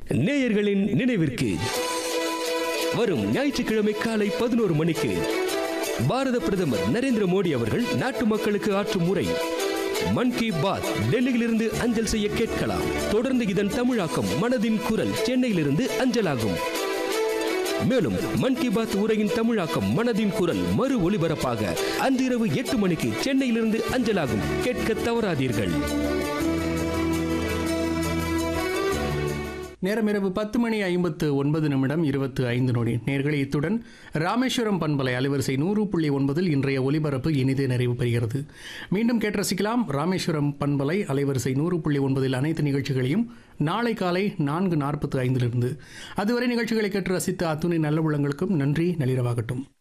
நேயர்களின் நினைவிற்கு வரும் ஞாயிற்றுக்கிழமை காலை பதினோரு மணிக்கு பாரத பிரதமர் நரேந்திர மோடி அவர்கள் நாட்டு மக்களுக்கு ஆற்றும் உரை மன் கி பாத் டெல்லியிலிருந்து அஞ்சல் செய்ய கேட்கலாம் தொடர்ந்து இதன் தமிழாக்கம் மனதின் குரல் சென்னையிலிருந்து அஞ்சலாகும் மேலும் மன் கி பாத் உரையின் தமிழாக்கம் மனதின் குரல் மறு ஒளிபரப்பாக அன்றிரவு எட்டு மணிக்கு சென்னையிலிருந்து அஞ்சலாகும் கேட்க தவறாதீர்கள் நேரம் இரவு பத்து மணி ஐம்பத்து ஒன்பது நிமிடம் இருபத்து ஐந்து நொடி நேர்களை இத்துடன் ராமேஸ்வரம் பண்பலை அலைவரிசை நூறு புள்ளி ஒன்பதில் இன்றைய ஒலிபரப்பு இனிதே நிறைவு பெறுகிறது மீண்டும் கேட்டு ரசிக்கலாம் ராமேஸ்வரம் பண்பலை அலைவரிசை நூறு புள்ளி ஒன்பதில் அனைத்து நிகழ்ச்சிகளையும் நாளை காலை நான்கு நாற்பத்து ஐந்திலிருந்து அதுவரை நிகழ்ச்சிகளை கேட்டு ரசித்த அத்துணை நல்ல உள்ளங்களுக்கும் நன்றி நளிரவாகட்டும்